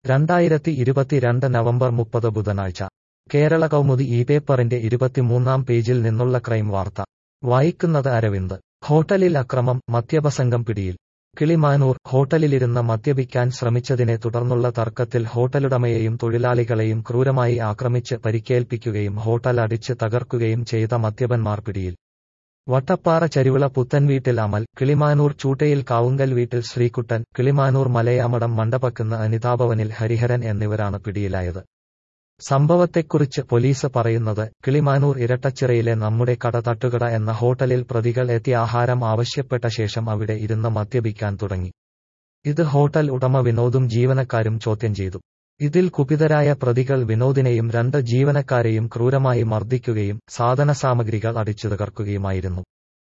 രണ്ടായിരത്തി ഇരുപത്തിരണ്ട് നവംബർ മുപ്പത് ബുധനാഴ്ച കേരള കൗമുദി ഈ പേപ്പറിന്റെ ഇരുപത്തിമൂന്നാം പേജിൽ നിന്നുള്ള ക്രൈം വാർത്ത വായിക്കുന്നത് അരവിന്ദ് ഹോട്ടലിൽ അക്രമം മദ്യപസംഘം പിടിയിൽ കിളിമാനൂർ ഹോട്ടലിലിരുന്ന് മദ്യപിക്കാൻ ശ്രമിച്ചതിനെ തുടർന്നുള്ള തർക്കത്തിൽ ഹോട്ടലുടമയെയും തൊഴിലാളികളെയും ക്രൂരമായി ആക്രമിച്ച് പരിക്കേൽപ്പിക്കുകയും ഹോട്ടൽ അടിച്ച് തകർക്കുകയും ചെയ്ത മദ്യപന്മാർ പിടിയിൽ വട്ടപ്പാറ ചരിവിള പുത്തൻവീട്ടിൽ അമൽ കിളിമാനൂർ ചൂട്ടയിൽ കാവുങ്കൽ വീട്ടിൽ ശ്രീകുട്ടൻ കിളിമാനൂർ മലയാമടം മണ്ഡപക്കുന്ന് അനിതാഭവനിൽ ഹരിഹരൻ എന്നിവരാണ് പിടിയിലായത് സംഭവത്തെക്കുറിച്ച് പോലീസ് പറയുന്നത് കിളിമാനൂർ ഇരട്ടച്ചിറയിലെ നമ്മുടെ കട തട്ടുകട എന്ന ഹോട്ടലിൽ പ്രതികൾ എത്തി ആഹാരം ആവശ്യപ്പെട്ട ശേഷം അവിടെ ഇരുന്ന് മദ്യപിക്കാൻ തുടങ്ങി ഇത് ഹോട്ടൽ ഉടമ വിനോദും ജീവനക്കാരും ചോദ്യം ചെയ്തു ഇതിൽ കുപിതരായ പ്രതികൾ വിനോദിനെയും രണ്ട് ജീവനക്കാരെയും ക്രൂരമായി മർദ്ദിക്കുകയും സാധനസാമഗ്രികൾ അടിച്ചു തകർക്കുകയുമായിരുന്നു